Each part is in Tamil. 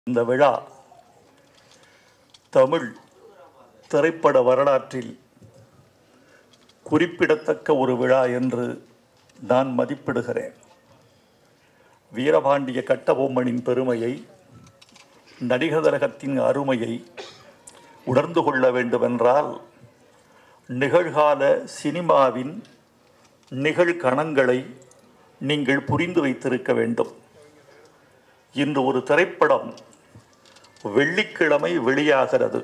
இந்த விழா தமிழ் திரைப்பட வரலாற்றில் குறிப்பிடத்தக்க ஒரு விழா என்று நான் மதிப்பிடுகிறேன் வீரபாண்டிய கட்டபொம்மனின் பெருமையை நடிகதரகத்தின் அருமையை உணர்ந்து கொள்ள வேண்டுமென்றால் நிகழ்கால சினிமாவின் நிகழ்கணங்களை நீங்கள் புரிந்து வைத்திருக்க வேண்டும் இன்று ஒரு திரைப்படம் வெள்ளிக்கிழமை வெளியாகிறது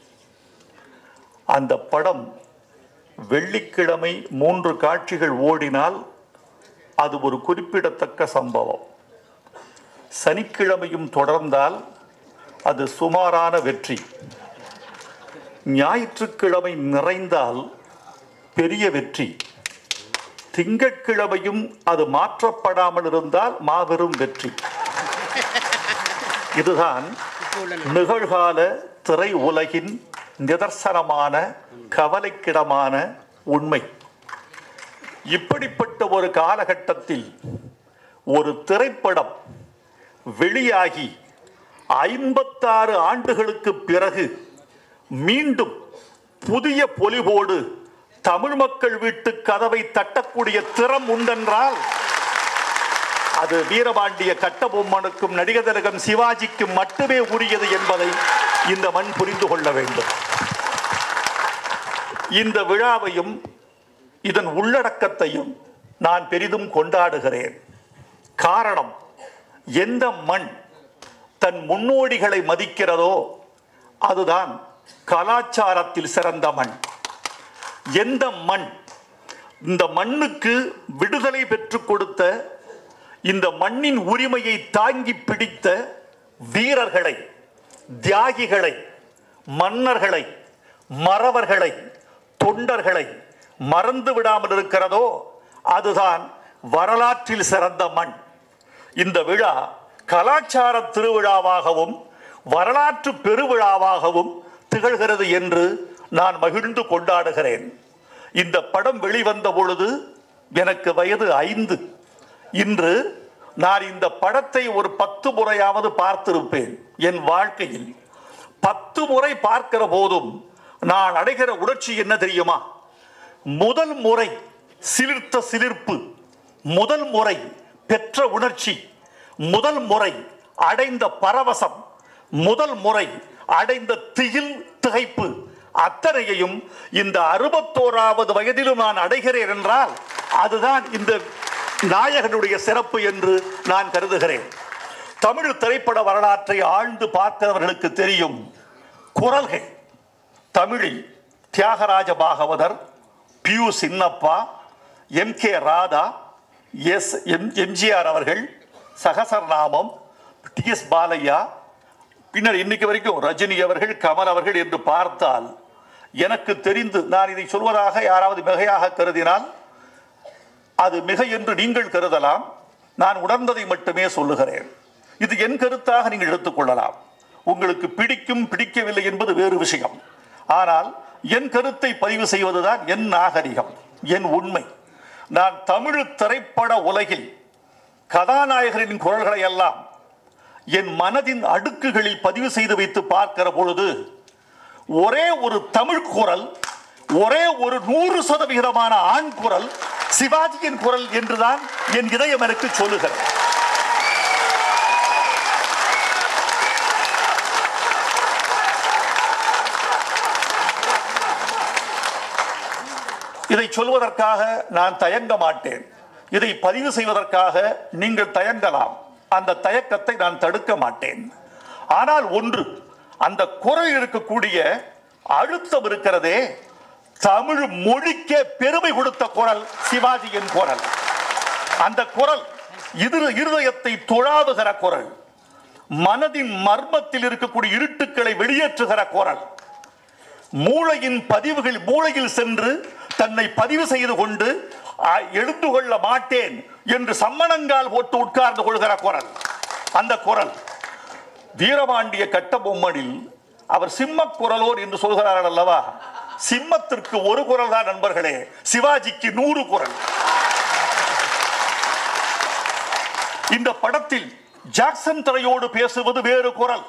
அந்த படம் வெள்ளிக்கிழமை மூன்று காட்சிகள் ஓடினால் அது ஒரு குறிப்பிடத்தக்க சம்பவம் சனிக்கிழமையும் தொடர்ந்தால் அது சுமாரான வெற்றி ஞாயிற்றுக்கிழமை நிறைந்தால் பெரிய வெற்றி திங்கட்கிழமையும் அது மாற்றப்படாமல் இருந்தால் மாபெரும் வெற்றி இதுதான் நிகழ்கால திரை உலகின் நிதர்சனமான கவலைக்கிடமான உண்மை இப்படிப்பட்ட ஒரு காலகட்டத்தில் ஒரு திரைப்படம் வெளியாகி ஐம்பத்தாறு ஆண்டுகளுக்கு பிறகு மீண்டும் புதிய பொலிவோடு தமிழ் மக்கள் வீட்டு கதவை தட்டக்கூடிய திறம் உண்டென்றால் அது வீரபாண்டிய கட்டபொம்மனுக்கும் நடிகதரகம் சிவாஜிக்கும் மட்டுமே உரியது என்பதை இந்த மண் புரிந்து கொள்ள வேண்டும் இந்த விழாவையும் இதன் உள்ளடக்கத்தையும் நான் பெரிதும் கொண்டாடுகிறேன் காரணம் எந்த மண் தன் முன்னோடிகளை மதிக்கிறதோ அதுதான் கலாச்சாரத்தில் சிறந்த மண் எந்த மண் இந்த மண்ணுக்கு விடுதலை பெற்றுக் கொடுத்த இந்த மண்ணின் உரிமையை தாங்கி பிடித்த வீரர்களை தியாகிகளை மன்னர்களை மறவர்களை தொண்டர்களை மறந்து விடாமல் இருக்கிறதோ அதுதான் வரலாற்றில் சிறந்த மண் இந்த விழா கலாச்சார திருவிழாவாகவும் வரலாற்று பெருவிழாவாகவும் திகழ்கிறது என்று நான் மகிழ்ந்து கொண்டாடுகிறேன் இந்த படம் வெளிவந்த பொழுது எனக்கு வயது ஐந்து இன்று நான் இந்த படத்தை ஒரு பத்து முறையாவது பார்த்திருப்பேன் என் வாழ்க்கையில் பத்து முறை பார்க்கிற போதும் நான் அடைகிற உணர்ச்சி என்ன தெரியுமா முதல் முறை சிலிர்த்த சிலிர்ப்பு முதல் முறை பெற்ற உணர்ச்சி முதல் முறை அடைந்த பரவசம் முதல் முறை அடைந்த திகில் திகைப்பு அத்தனையையும் இந்த அறுபத்தோராவது வயதிலும் நான் அடைகிறேன் என்றால் அதுதான் இந்த நாயகனுடைய சிறப்பு என்று நான் கருதுகிறேன் தமிழ் திரைப்பட வரலாற்றை ஆழ்ந்து பார்க்கிறவர்களுக்கு தெரியும் குரல்கள் தமிழில் Thyagaraja Bhagavathar P U Chinnappa M K Radha S M MGR அவர்கள் சகசரநாமம் டி எஸ் பாலையா பின்னர் இன்னைக்கு வரைக்கும் ரஜினி அவர்கள் கமல் அவர்கள் என்று பார்த்தால் எனக்கு தெரிந்து நான் இதை சொல்வதாக யாராவது மிகையாக கருதினால் அது மிகை என்று நீங்கள் கருதலாம் நான் உணர்ந்ததை மட்டுமே சொல்லுகிறேன் இது என் கருத்தாக நீங்கள் எடுத்துக்கொள்ளலாம் உங்களுக்கு பிடிக்கும் பிடிக்கவில்லை என்பது வேறு விஷயம் ஆனால் என் கருத்தை பதிவு செய்வதுதான் என் நாகரிகம் என் உண்மை நான் தமிழ் திரைப்பட உலகில் கதாநாயகரின் குரல்களை எல்லாம் என் மனதின் அடுக்குகளில் பதிவு செய்து வைத்து பார்க்கிற பொழுது ஒரே ஒரு தமிழ் குரல் ஒரே ஒரு நூறு சதவிகிதமான ஆண் குரல் சிவாஜியின் குரல் என்றுதான் என் இதயம் எனக்கு சொல்லுகிறது இதை சொல்வதற்காக நான் தயங்க மாட்டேன் இதை பதிவு செய்வதற்காக நீங்கள் தயங்கலாம் அந்த தயக்கத்தை நான் தடுக்க மாட்டேன் ஆனால் ஒன்று அந்த குரல் இருக்கக்கூடிய அழுத்தம் இருக்கிறதே தமிழ் மொழிக்கே பெருமை கொடுத்த குரல் சிவாஜியின் குரல் அந்த குரல் இது இருதயத்தை தொழாவுகிற குரல் மனதின் மர்மத்தில் இருக்கக்கூடிய இருட்டுக்களை வெளியேற்றுகிற குரல் மூளையின் பதிவுகள் மூளையில் சென்று தன்னை பதிவு செய்து கொண்டு "ஆ, எழுந்து கொள்ள மாட்டேன் என்று சம்மணங்கால் போட்டு உட்கார்ந்து கொள்கிற குரல் அந்த குரல் வீரபாண்டிய கட்டபொம்மனில் அவர் சிம்ம குரலோர் என்று சொல்கிறார்கள் அல்லவா சிம்மத்திற்கு ஒரு குரல் தான் நண்பர்களே சிவாஜிக்கு நூறு குரல் இந்த படத்தில் ஜாக்சன் துறையோடு பேசுவது வேறு குரல்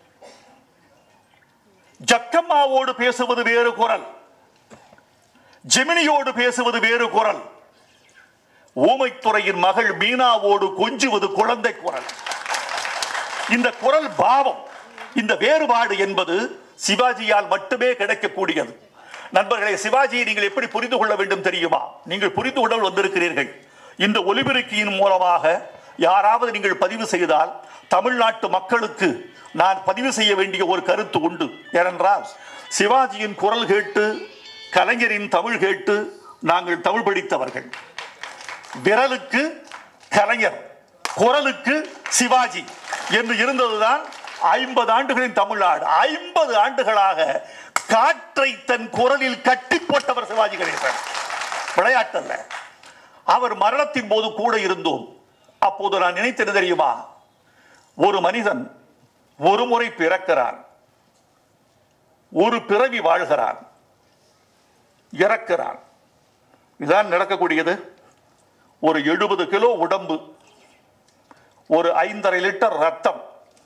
ஜக்கம்மாவோடு பேசுவது வேறு குரல் ஜெமினியோடு பேசுவது வேறு குரல் ஊமைத்துறையின் மகள் மீனாவோடு கொஞ்சுவது குழந்தை குரல் இந்த குரல் பாவம் இந்த வேறுபாடு என்பது சிவாஜியால் மட்டுமே கிடைக்கக்கூடியது நண்பர்களே சிவாஜியை நீங்கள் எப்படி புரிந்து கொள்ள வேண்டும் தெரியுமா நீங்கள் புரிந்து கொள்ள வந்திருக்கிறீர்கள் இந்த ஒலிபெருக்கியின் மூலமாக யாராவது நீங்கள் பதிவு செய்தால் தமிழ்நாட்டு மக்களுக்கு நான் பதிவு செய்ய வேண்டிய ஒரு கருத்து உண்டு ஏனென்றால் சிவாஜியின் குரல் கேட்டு கலைஞரின் தமிழ் கேட்டு நாங்கள் தமிழ் படித்தவர்கள் விரலுக்கு கலைஞர் குரலுக்கு சிவாஜி என்று இருந்ததுதான் ஐம்பது ஆண்டுகளின் தமிழ்நாடு ஐம்பது ஆண்டுகளாக காற்றை தன் குரலில் கட்டி போட்டவர் சிவாஜி கணேசன் விளையாட்டல்ல அவர் மரணத்தின் போது கூட இருந்தோம் அப்போது நான் நினைத்தது தெரியுமா ஒரு மனிதன் ஒரு முறை பிறக்கிறான் ஒரு பிறவி வாழ்கிறான் இறக்கிறான் இதுதான் நடக்கக்கூடியது ஒரு எழுபது கிலோ உடம்பு ஒரு ஐந்தரை லிட்டர் ரத்தம்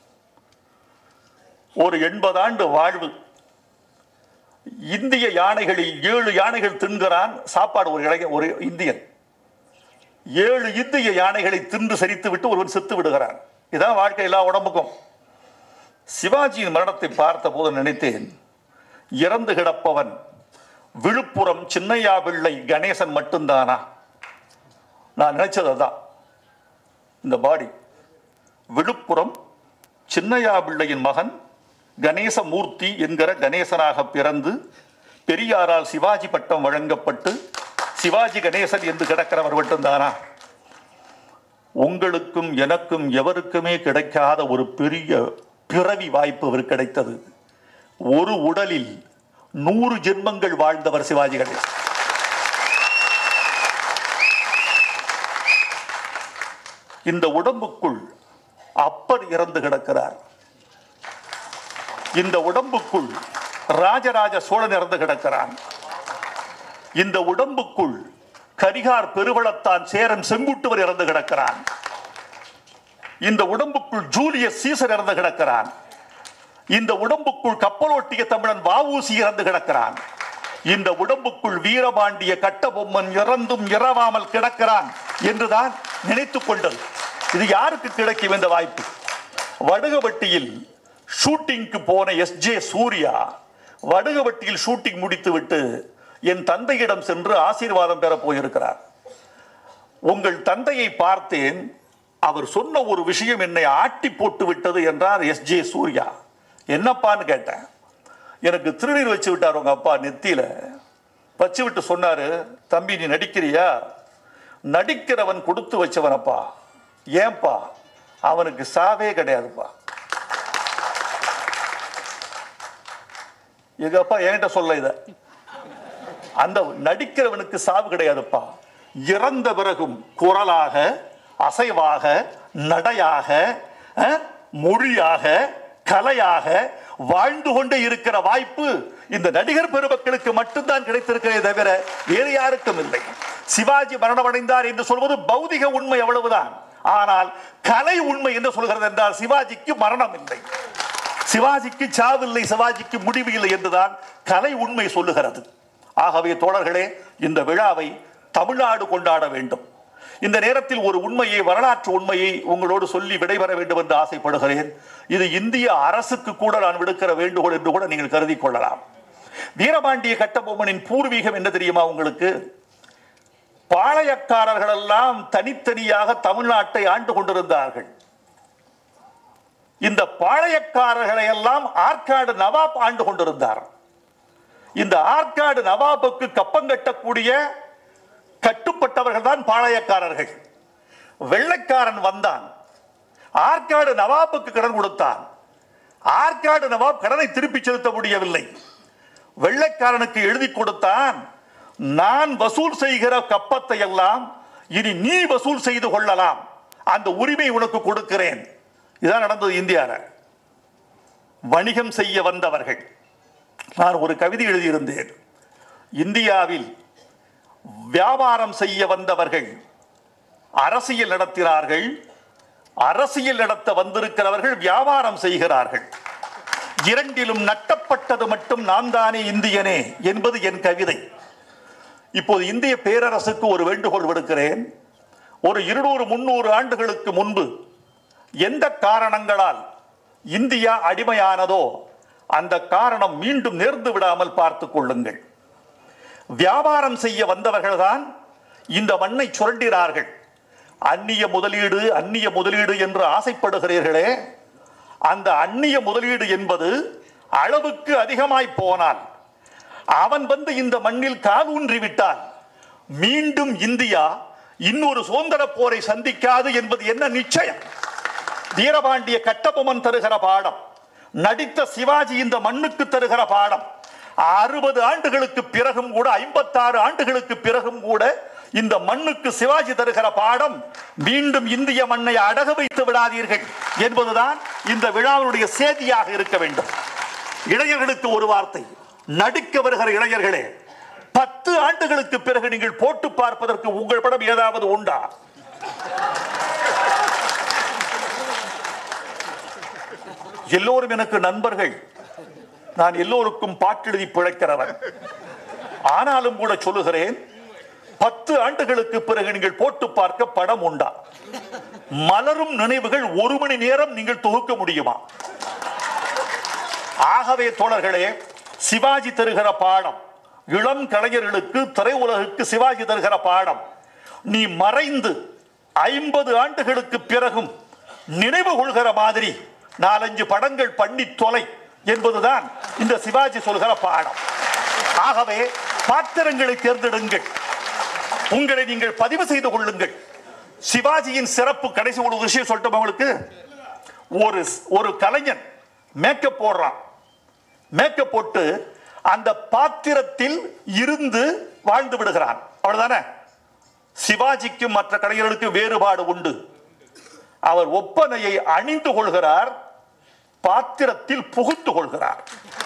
ஒரு எண்பது ஆண்டு வாழ்வு இந்திய யானைகளில் ஏழு யானைகள் தின்கிறான் சாப்பாடு ஒரு இளைய ஒரு இந்தியன் ஏழு இந்திய யானைகளை தின்று சரித்து விட்டு ஒருவன் செத்து விடுகிறான் இதான் வாழ்க்கை எல்லா உடம்புக்கும் சிவாஜியின் மரணத்தை பார்த்த போது நினைத்தேன் இறந்து கிடப்பவன் விழுப்புரம் சின்னையா பிள்ளை கணேசன் மட்டும்தானா நான் நினைச்சது அதான் இந்த பாடி விழுப்புரம் சின்னையா பிள்ளையின் மகன் கணேசமூர்த்தி என்கிற கணேசனாக பிறந்து பெரியாரால் சிவாஜி பட்டம் வழங்கப்பட்டு சிவாஜி கணேசன் என்று கிடக்கிறவர் மட்டும்தானா உங்களுக்கும் எனக்கும் எவருக்குமே கிடைக்காத ஒரு பெரிய பிறவி வாய்ப்பு அவர் கிடைத்தது ஒரு உடலில் நூறு ஜென்மங்கள் வாழ்ந்தவர் சிவாஜி கணேசன் இந்த உடம்புக்குள் அப்பர் இறந்து கிடக்கிறார் இந்த உடம்புக்குள் ராஜராஜ சோழன் இறந்து கிடக்கிறான் இந்த உடம்புக்குள் கரிகார் பெருவளத்தான் சேரன் செங்குட்டுவர் இறந்து கிடக்கிறான் இந்த உடம்புக்குள் ஜூலியஸ் சீசர் இறந்து கிடக்கிறான் இந்த உடம்புக்குள் கப்பலோட்டிய தமிழன் வாவூசி இறந்து கிடக்கிறான் இந்த உடம்புக்குள் வீரபாண்டிய கட்டபொம்மன் இறந்தும் இறவாமல் கிடக்கிறான் என்றுதான் நினைத்துக் கொண்டது இது யாருக்கு கிடைக்கும் இந்த வாய்ப்பு வடுகவட்டியில் ஷூட்டிங்க்கு போன எஸ் ஜே சூர்யா வடுகவட்டியில் ஷூட்டிங் முடித்துவிட்டு என் தந்தையிடம் சென்று ஆசீர்வாதம் பெற போயிருக்கிறார் உங்கள் தந்தையை பார்த்தேன் அவர் சொன்ன ஒரு விஷயம் என்னை ஆட்டி போட்டு விட்டது என்றார் எஸ் ஜே சூர்யா என்னப்பான்னு கேட்டேன் எனக்கு திருநீர் வச்சு விட்டார் உங்க அப்பா நெத்தியில வச்சு விட்டு சொன்னாரு தம்பி நீ நடிக்கிறியா நடிக்கிறவன் கொடுத்து வச்சவனப்பா ஏன்பா அவனுக்கு சாவே கிடையாதுப்பா எங்க அப்பா என்கிட்ட சொல்ல இத அந்த நடிக்கிறவனுக்கு சாவு கிடையாதுப்பா இறந்த பிறகும் குரலாக அசைவாக நடையாக அஹ், மொழியாக கலையாக வாழ்ந்து கொண்டே இருக்கிற வாய்ப்பு இந்த நடிகர் பெருமக்களுக்கு மட்டும்தான் கிடைத்திருக்கிறதே தவிர வேறு யாருக்கும் இல்லை சிவாஜி மரணமடைந்தார் என்று சொல்வது பௌதிக உண்மை அவ்வளவுதான் ஆனால் கலை உண்மை என்று சொல்கிறது என்றால் சிவாஜிக்கு மரணம் இல்லை சிவாஜிக்கு சாவில்லை சிவாஜிக்கு முடிவு இல்லை என்றுதான் கலை உண்மை சொல்லுகிறது ஆகவே தோழர்களே இந்த விழாவை தமிழ்நாடு கொண்டாட வேண்டும் இந்த நேரத்தில் ஒரு உண்மையை வரலாற்று உண்மையை உங்களோடு சொல்லி விடைபெற வேண்டும் என்று ஆசைப்படுகிறேன் இது இந்திய அரசுக்கு கூட நான் விடுக்கிற வேண்டுகோள் என்று கூட நீங்கள் கருதி கொள்ளலாம் வீரபாண்டிய கட்டபொம்மனின் பூர்வீகம் என்ன தெரியுமா உங்களுக்கு பாளையக்காரர்கள் எல்லாம் தனித்தனியாக தமிழ்நாட்டை ஆண்டு கொண்டிருந்தார்கள் இந்த பாளையக்காரர்களை எல்லாம் ஆற்காடு நவாப் ஆண்டு கொண்டிருந்தார் இந்த ஆற்காடு நவாபுக்கு கப்பம் கட்டக்கூடிய கட்டுப்பட்டவர்கள் தான் பாளையக்காரர்கள் வெள்ளைக்காரன் வந்தான் ஆற்காடு நவாபுக்கு கடன் கொடுத்தான் ஆற்காடு நவாப் கடனை திருப்பி செலுத்த முடியவில்லை வெள்ளைக்காரனுக்கு எழுதி கொடுத்தான் நான் வசூல் செய்கிற கப்பத்தை எல்லாம் இனி நீ வசூல் செய்து கொள்ளலாம் அந்த உரிமை உனக்கு கொடுக்கிறேன் இதான் நடந்தது இந்தியாவில் வணிகம் செய்ய வந்தவர்கள் நான் ஒரு கவிதை எழுதியிருந்தேன் இந்தியாவில் வியாபாரம் செய்ய வந்தவர்கள் அரசியல் நடத்தினார்கள் அரசியல் நடத்த வந்திருக்கிறவர்கள் வியாபாரம் செய்கிறார்கள் இரண்டிலும் நட்டப்பட்டது மட்டும் நான் தானே இந்தியனே என்பது என் கவிதை இப்போது இந்திய பேரரசுக்கு ஒரு வேண்டுகோள் விடுக்கிறேன் ஒரு இருநூறு முன்னூறு ஆண்டுகளுக்கு முன்பு எந்த காரணங்களால் இந்தியா அடிமையானதோ அந்த காரணம் மீண்டும் நேர்ந்து விடாமல் பார்த்துக் கொள்ளுங்கள் வியாபாரம் செய்ய வந்தவர்கள்தான் இந்த மண்ணை சுரண்டினார்கள் அந்நிய முதலீடு அந்நிய முதலீடு என்று ஆசைப்படுகிறீர்களே அந்த அந்நிய முதலீடு என்பது அளவுக்கு அதிகமாய் போனால் அவன் வந்து இந்த மண்ணில் கால் ஊன்றி விட்டால் மீண்டும் இந்தியா இன்னொரு சுதந்திர போரை சந்திக்காது என்பது என்ன நிச்சயம் வீரபாண்டிய கட்டபொம்மன் தருகிற பாடம் நடித்த சிவாஜி இந்த மண்ணுக்கு தருகிற பாடம் அறுபது ஆண்டுகளுக்கு பிறகும் கூட ஐம்பத்தாறு ஆண்டுகளுக்கு பிறகும் கூட இந்த மண்ணுக்கு சிவாஜி தருகிற பாடம் மீண்டும் இந்திய மண்ணை அடகு வைத்து விடாதீர்கள் என்பதுதான் இந்த விழாவினுடைய செய்தியாக இருக்க வேண்டும் இளைஞர்களுக்கு ஒரு வார்த்தை நடிக்க வருகிற இளைஞர்களே பத்து ஆண்டுகளுக்கு பிறகு நீங்கள் போட்டு பார்ப்பதற்கு உங்கள் படம் ஏதாவது உண்டா எல்லோரும் எனக்கு நண்பர்கள் நான் எல்லோருக்கும் பாட்டெழுதி பிழைக்கிறவன் ஆனாலும் கூட சொல்லுகிறேன் பத்து ஆண்டுகளுக்கு பிறகு நீங்கள் போட்டு பார்க்க படம் உண்டா மலரும் நினைவுகள் ஒரு மணி நேரம் நீங்கள் தொகுக்க முடியுமா ஆகவே தோழர்களே சிவாஜி தருகிற பாடம் இளம் கலைஞர்களுக்கு திரையுலகுக்கு சிவாஜி தருகிற பாடம் நீ மறைந்து ஐம்பது ஆண்டுகளுக்கு பிறகும் நினைவு கொள்கிற மாதிரி நாலஞ்சு படங்கள் பண்ணி தொலை என்பதுதான் இந்த சிவாஜி சொல்கிற பாடம் ஆகவே பாத்திரங்களை தேர்ந்தெடுங்கள் உங்களை நீங்கள் பதிவு செய்து கொள்ளுங்கள் சிவாஜியின் சிறப்பு கடைசி ஒரு விஷயம் சொல்லட்டும் உங்களுக்கு ஒரு ஒரு கலைஞன் மேக்கப் போடுறான் மேக்கப் போட்டு அந்த பாத்திரத்தில் இருந்து வாழ்ந்து விடுகிறான் அவ்வளவுதானே சிவாஜிக்கும் மற்ற கலைஞர்களுக்கு வேறுபாடு உண்டு அவர் ஒப்பனையை அணிந்து கொள்கிறார் பாத்திரத்தில் புகுத்து கொள்கிறார்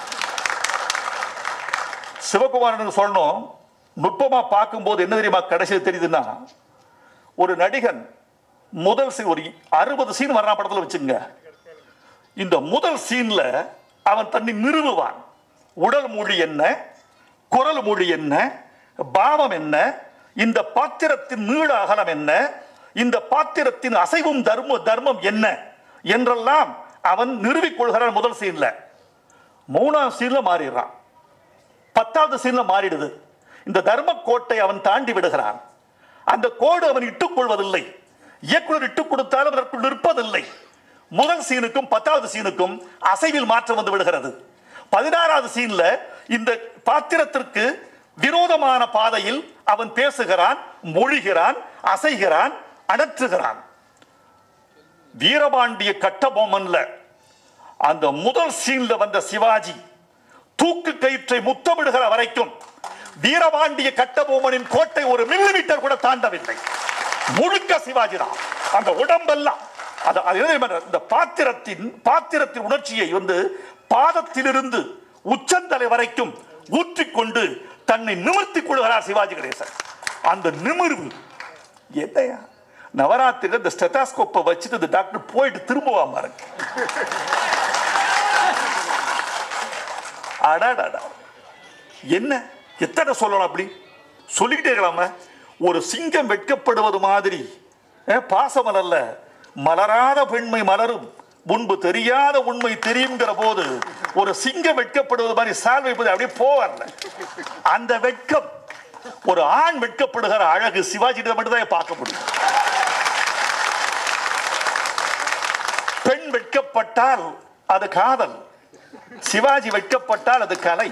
சிவகுமாரனுக்கு சொல்லணும் நுட்பமா பார்க்கும்போது என்ன தெரியுமா கடைசியில் தெரியுதுன்னா ஒரு நடிகன் முதல் சீன் ஒரு அறுபது சீன் வர்ற படத்துல வச்சுங்க இந்த முதல் சீன்ல அவன் தன்னை நிறுவுவான் உடல் மொழி என்ன குரல் மொழி என்ன பாவம் என்ன இந்த பாத்திரத்தின் நீள அகலம் என்ன இந்த பாத்திரத்தின் அசைவும் தர்ம தர்மம் என்ன என்றெல்லாம் அவன் நிறுவிக் கொள்கிறான் முதல் சீன்ல மூணாம் சீன்ல மாறிடுறான் பத்தாவது சீன்ல மாறிடுது இந்த தர்ம கோட்டை அவன் தாண்டி விடுகிறான் அந்த கோடு அவன் இட்டுக் கொள்வதில்லை இயக்குனர் இட்டுக் கொடுத்தாலும் அதற்குள் நிற்பதில்லை முதல் சீனுக்கும் பத்தாவது சீனுக்கும் அசைவில் மாற்றம் வந்து விடுகிறது பதினாறாவது சீன்ல இந்த பாத்திரத்திற்கு விரோதமான பாதையில் அவன் பேசுகிறான் மொழிகிறான் அசைகிறான் அடற்றுகிறான் வீரபாண்டிய கட்டபொம்மன்ல அந்த முதல் சீன்ல வந்த சிவாஜி தூக்கு கயிற்றை முத்தமிடுகிற வரைக்கும் வீரபாண்டிய கட்டபொம்மனின் கோட்டை ஒரு மில்லிமீட்டர் கூட தாண்டவில்லை முழுக்க சிவாஜி தான் அந்த உடம்பெல்லாம் அது அது என்ன தெரியுமா? இந்த பாத்திரத்தின் பாத்திரத்தின் உணர்ச்சியை வந்து பாதத்திலிருந்து உச்சந்தலை வரைக்கும் ஊற்றிக்கொண்டு தன்னை நிமிர்த்திக் கொள்கிறார் சிவாஜி கணேசன் அந்த நிமிர்வு என்னையா நவராத்திரியில் இந்த ஸ்டெத்தாஸ்கோப்பை வச்சுட்டு இந்த டாக்டர் போயிட்டு திரும்புவா பாருங்க அடாடாடா என்ன எத்தனை சொல்லலாம் அப்படி சொல்லிக்கிட்டே இருக்கலாமா ஒரு சிங்கம் வெட்கப்படுவது மாதிரி அஹ், பாசமலர்ல மலராத பெண்மை மலரும் முன்பு தெரியாத உண்மை தெரியுங்கிற போது ஒரு சிங்கம் வெட்கப்படுவது மாதிரி சால் வைப்பது அப்படியே போவார்ல அந்த வெட்கம் ஒரு ஆண் வெட்கப்படுகிற அழகு சிவாஜி மட்டும் தான் பார்க்க முடியும் பெண் வெட்கப்பட்டால் அது காதல் சிவாஜி வெட்கப்பட்டால் அது கலை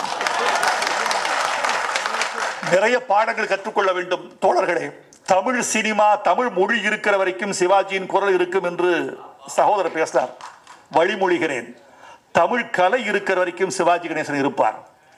நிறைய பாடங்கள் கற்றுக்கொள்ள வேண்டும் தோழர்களே தமிழ் சினிமா தமிழ் மொழி இருக்கிற வரைக்கும் சிவாஜியின் குரல் இருக்கும் என்று சகோதரர் பேசினார் வழிமொழிகிறேன் தமிழ் கலை இருக்கிற வரைக்கும் சிவாஜி கணேசன் இருப்பார்